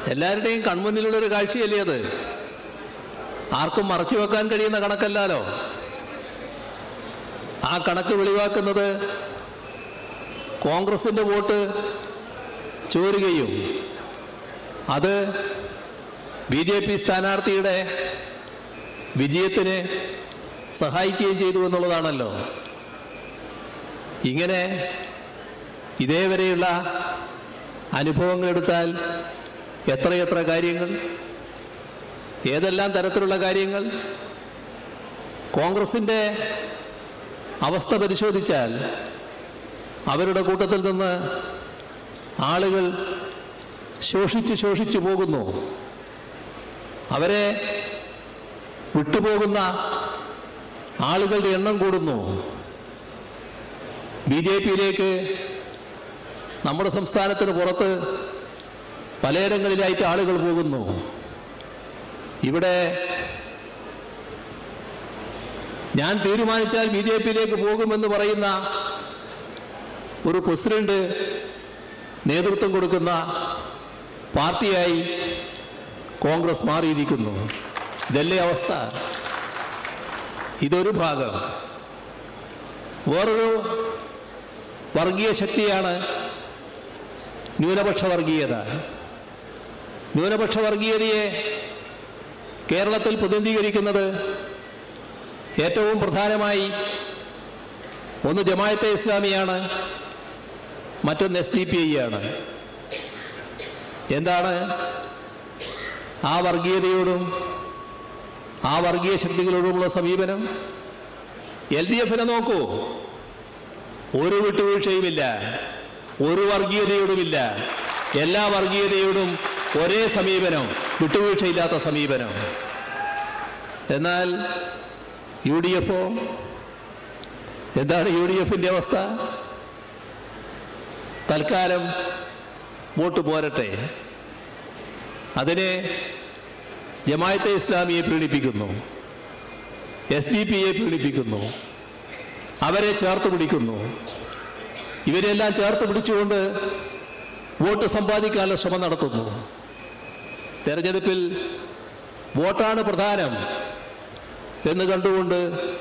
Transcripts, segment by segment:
എല്ലാവരുടെയും കൺമുന്നിലുള്ള ഒരു കാഴ്ചയല്ലേ അത് ആർക്കും മറച്ചു വെക്കാൻ കഴിയുന്ന കണക്കല്ലാലോ ആ കണക്ക് വെളിവാക്കുന്നത് കോൺഗ്രസിന്റെ വോട്ട് ചോരുകയും അത് ബി ജെ പി സ്ഥാനാർത്ഥിയുടെ വിജയത്തിന് സഹായിക്കുകയും ചെയ്തു എന്നുള്ളതാണല്ലോ ഇങ്ങനെ ഇതേവരെയുള്ള അനുഭവങ്ങൾ എടുത്താൽ എത്രയെത്ര കാര്യങ്ങൾ ഏതെല്ലാം തരത്തിലുള്ള കാര്യങ്ങൾ കോൺഗ്രസിൻ്റെ അവസ്ഥ പരിശോധിച്ചാൽ അവരുടെ കൂട്ടത്തിൽ നിന്ന് ആളുകൾ ശോഷിച്ച് ശോഷിച്ചു പോകുന്നു അവരെ വിട്ടുപോകുന്ന ആളുകളുടെ എണ്ണം കൂടുന്നു ബി ജെ പിയിലേക്ക് നമ്മുടെ സംസ്ഥാനത്തിന് പുറത്ത് പലയിടങ്ങളിലായിട്ട് ആളുകൾ പോകുന്നു ഇവിടെ ഞാൻ തീരുമാനിച്ചാൽ ബി ജെ പിയിലേക്ക് പോകുമെന്ന് പറയുന്ന ഒരു പ്രസിഡന്റ് നേതൃത്വം കൊടുക്കുന്ന പാർട്ടിയായി കോൺഗ്രസ് മാറിയിരിക്കുന്നു ഇതല്ലേ അവസ്ഥ ഇതൊരു ഭാഗം വേറൊരു വർഗീയ ശക്തിയാണ് ന്യൂനപക്ഷ വർഗീയത ന്യൂനപക്ഷ വർഗീയതയെ കേരളത്തിൽ പ്രതിനിധീകരിക്കുന്നത് ഏറ്റവും പ്രധാനമായി ഒന്ന് ജമായത്തെ ഇസ്ലാമിയാണ് മറ്റൊന്ന് എസ് ഡി പി ഐ ആണ് എന്താണ് ആ വർഗീയതയോടും ആ വർഗീയ ശക്തികളോടുമുള്ള സമീപനം എൽ ഡി എഫിനെ നോക്കൂ ഒരു വിട്ടുവീഴ്ചയുമില്ല ഒരു വർഗീയതയോടുമില്ല എല്ലാ വർഗീയതയോടും ഒരേ സമീപനം വിട്ടുവീഴ്ചയില്ലാത്ത സമീപനം എന്നാൽ യു ഡി എഫോ എന്താണ് യു ഡി എഫിൻ്റെ അവസ്ഥ തൽക്കാലം വോട്ട് പോരട്ടെ അതിനെ ജമായത്തെ ഇസ്ലാമിയെ പീഡിപ്പിക്കുന്നു എസ് ഡി പിയെ പീഡിപ്പിക്കുന്നു അവരെ ചേർത്ത് പിടിക്കുന്നു ഇവരെല്ലാം ചേർത്ത് പിടിച്ചുകൊണ്ട് വോട്ട് സമ്പാദിക്കാനുള്ള ശ്രമം നടത്തുന്നു തെരഞ്ഞെടുപ്പിൽ വോട്ടാണ് പ്രധാനം എന്ന് കണ്ടുകൊണ്ട്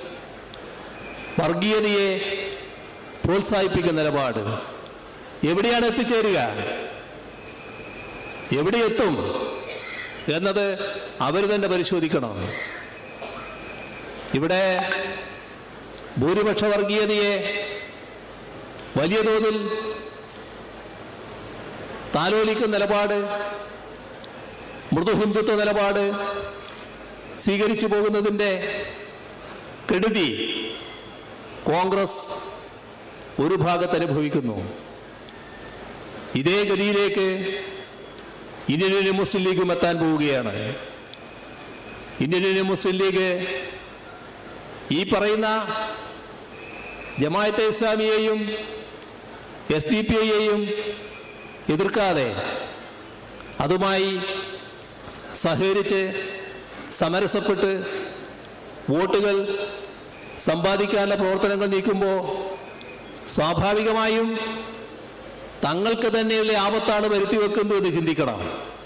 വർഗീയതയെ പ്രോത്സാഹിപ്പിക്കുന്ന നിലപാട് എവിടെയാണ് എത്തിച്ചേരുക എവിടെ എത്തും എന്നത് അവർ തന്നെ പരിശോധിക്കണം ഇവിടെ ഭൂരിപക്ഷ വർഗീയതയെ വലിയ തോതിൽ താലോലിക്കുന്ന നിലപാട് മൃദുഹിന്ദുത്വ നിലപാട് സ്വീകരിച്ചു പോകുന്നതിൻ്റെ കെടുതി കോൺഗ്രസ് ഒരു ഭാഗത്ത് അനുഭവിക്കുന്നു ഇതേ ഗതിയിലേക്ക് ഇന്ത്യൻ യൂണിയൻ മുസ്ലിം ലീഗും എത്താൻ പോവുകയാണ് ഇന്ത്യൻ യൂണിയൻ മുസ്ലിം ലീഗ് ഈ പറയുന്ന ജമായത്തെ ഇസ്ലാമിയെയും എസ് ഡി പി ഐയെയും എതിർക്കാതെ അതുമായി സഹകരിച്ച് സമരസപ്പെട്ട് വോട്ടുകൾ സമ്പാദിക്കാനുള്ള പ്രവർത്തനങ്ങൾ നീക്കുമ്പോൾ സ്വാഭാവികമായും തങ്ങൾക്ക് തന്നെയുള്ള ആപത്താണ് വരുത്തി വെക്കുന്നത് എന്ന് ചിന്തിക്കണം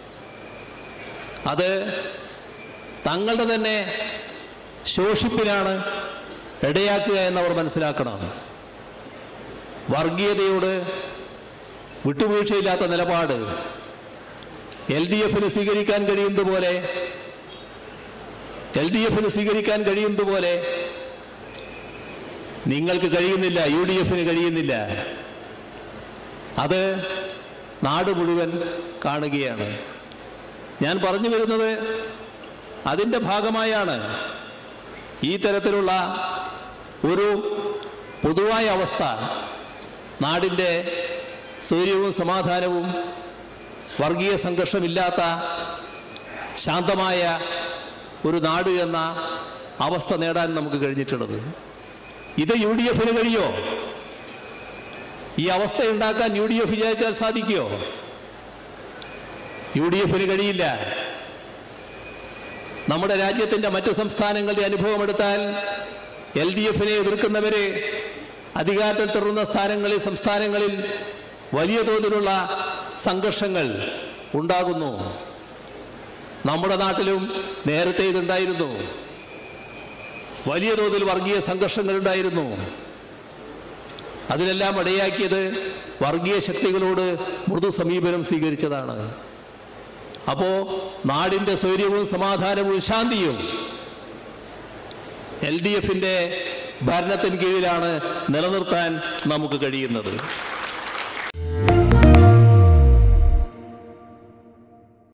അത് തങ്ങളുടെ തന്നെ ശോഷിപ്പിനാണ് ഇടയാക്കുക എന്നവർ മനസ്സിലാക്കണം വർഗീയതയോട് വിട്ടുവീഴ്ചയില്ലാത്ത നിലപാട് എൽ ഡി എഫിന് സ്വീകരിക്കാൻ കഴിയുന്നത് പോലെ എൽ ഡി എഫിന് സ്വീകരിക്കാൻ കഴിയുന്നത് പോലെ നിങ്ങൾക്ക് കഴിയുന്നില്ല യു ഡി എഫിന് കഴിയുന്നില്ല അത് നാട് മുഴുവൻ കാണുകയാണ് ഞാൻ പറഞ്ഞു വരുന്നത് അതിൻ്റെ ഭാഗമായാണ് ഈ തരത്തിലുള്ള ഒരു പൊതുവായ അവസ്ഥ നാടിൻ്റെ സൗര്യവും സമാധാനവും വർഗീയ സംഘർഷമില്ലാത്ത ശാന്തമായ ഒരു നാട് എന്ന അവസ്ഥ നേടാൻ നമുക്ക് കഴിഞ്ഞിട്ടുള്ളത് ഇത് യു ഡി എഫിന് കഴിയോ ഈ അവസ്ഥ ഉണ്ടാക്കാൻ യു ഡി എഫ് വിചാരിച്ചാൽ സാധിക്കുമോ യു ഡി എഫിന് കഴിയില്ല നമ്മുടെ രാജ്യത്തിന്റെ മറ്റു സംസ്ഥാനങ്ങളുടെ അനുഭവം എടുത്താൽ എൽ ഡി എഫിനെ എതിർക്കുന്നവരെ അധികാരത്തിൽ തുടരുന്ന സ്ഥാനങ്ങളിൽ സംസ്ഥാനങ്ങളിൽ വലിയ തോതിലുള്ള സംഘർഷങ്ങൾ ഉണ്ടാകുന്നു നമ്മുടെ നാട്ടിലും നേരത്തെ ഇതുണ്ടായിരുന്നു വലിയ തോതിൽ വർഗീയ സംഘർഷങ്ങൾ ഉണ്ടായിരുന്നു അതിനെല്ലാം ഇടയാക്കിയത് വർഗീയ ശക്തികളോട് മൃദു സമീപനം സ്വീകരിച്ചതാണ് അപ്പോ നാടിന്റെ സ്വൈര്യവും സമാധാനവും ശാന്തിയും എൽ ഡി എഫിന്റെ ഭരണത്തിന് കീഴിലാണ് നിലനിർത്താൻ നമുക്ക് കഴിയുന്നത്